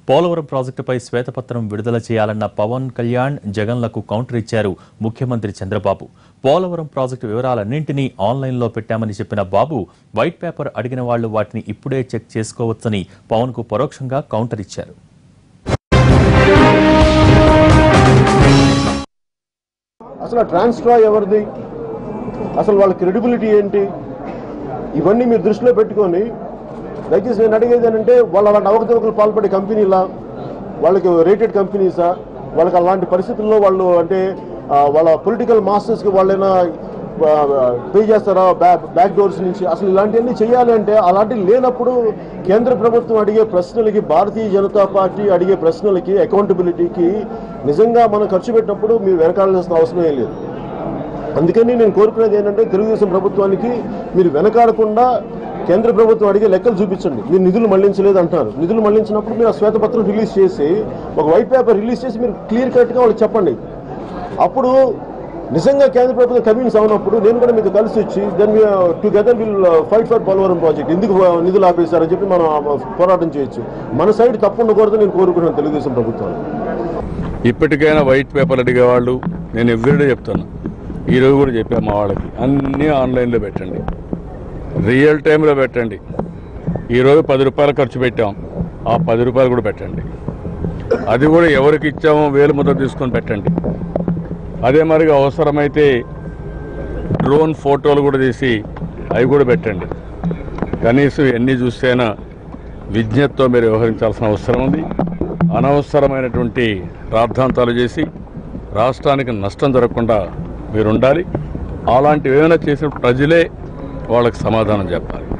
పోలవరం ప్రాజెక్టుపై శ్వేతపత్రం విడుదల చేయాలన్న పవన్ కళ్యాణ్ జగన్లకు కౌంటర్ ఇచ్చారు ముఖ్యమంత్రి చంద్రబాబు పోలవరం ప్రాజెక్టు వివరాలన్నింటినీ ఆన్లైన్లో పెట్టామని చెప్పిన బాబు వైట్ పేపర్ అడిగిన వాళ్లు వాటిని ఇప్పుడే చెక్ చేసుకోవచ్చని పవన్కు పరోక్షంగా కౌంటర్ ఇచ్చారు అసలు ఆ ట్రాన్స్ట్రా ఎవరిది అసలు వాళ్ళ క్రెడిబిలిటీ ఏంటి ఇవన్నీ మీరు దృష్టిలో పెట్టుకొని దయచేసి నేను అడిగేది ఏంటంటే వాళ్ళ అలాంటి అవకతవకలు పాల్పడే కంపెనీలా వాళ్ళకి రేటెడ్ కంపెనీసా వాళ్ళకి అలాంటి పరిస్థితుల్లో వాళ్ళు అంటే ఆ, వాళ్ళ పొలిటికల్ మాస్టర్స్కి వాళ్ళైనా పే చేస్తారా బ్యాక్ బ్యాక్ డోర్స్ నుంచి అసలు ఇలాంటివన్నీ చేయాలి అంటే అలాంటివి లేనప్పుడు కేంద్ర ప్రభుత్వం అడిగే ప్రశ్నలకి భారతీయ జనతా పార్టీ అడిగే ప్రశ్నలకి అకౌంటబిలిటీకి నిజంగా మనం ఖర్చు పెట్టినప్పుడు మీరు వెనకాడాల్సిన అవసరం ఏం లేదు అందుకని నేను కోరుకునేది ఏంటంటే తెలుగుదేశం ప్రభుత్వానికి మీరు వెనకాడకుండా కేంద్ర ప్రభుత్వం అడిగే లెక్కలు చూపించండి మీరు నిధులు మళ్లించలేదు అంటున్నారు నిధులు మళ్లించినప్పుడు మీరు ఆ శ్వేతపత్రం రిలీజ్ చేసి ఒక వైట్ పేపర్ రిలీజ్ చేసి మీరు క్లియర్ కట్గా వాళ్ళకి చెప్పండి అప్పుడు నిజంగా కేంద్ర ప్రభుత్వం కన్విన్స్ అవునప్పుడు నేను కూడా మీతో కలిసి వచ్చి then together will fight for Polavaram project ఎందుకు నిధులు ఆపేశారని చెప్పి మనం ఆ, పోరాటం చేయొచ్చు మన సైడ్ తప్పు ఉండకూడదు నేను కోరుకుంటున్నాను తెలుగుదేశం ప్రభుత్వాన్ని ఇప్పటికైనా వైట్ పేపర్ అడిగేవాళ్ళు నేను ఎవ్రీడే చెప్తాను ఈరోజు కూడా చెప్పాను మా వాళ్ళకి అన్నీ ఆన్లైన్లో పెట్టండి రియల్ టైంలో పెట్టండి ఈరోజు పది రూపాయలు ఖర్చు పెట్టాం ఆ పది రూపాయలు కూడా పెట్టండి అది కూడా ఎవరికి ఇచ్చామో వేలు ముద్ర తీసుకొని పెట్టండి అదే మరిగా అవసరమైతే డ్రోన్ ఫోటోలు కూడా తీసి అవి కూడా పెట్టండి కనీసం ఎన్ని చూస్తేనా విజ్ఞతతో మీరు వ్యవహరించాల్సిన అవసరం ఉంది అనవసరమైనటువంటి రాద్ధాంతాలు చేసి రాష్ట్రానికి నష్టం జరగకుండా మీరు ఉండాలి అలాంటివి ఏమైనా చేసిన ప్రజలే వాళ్ళకి సమాధానం చెప్పాలి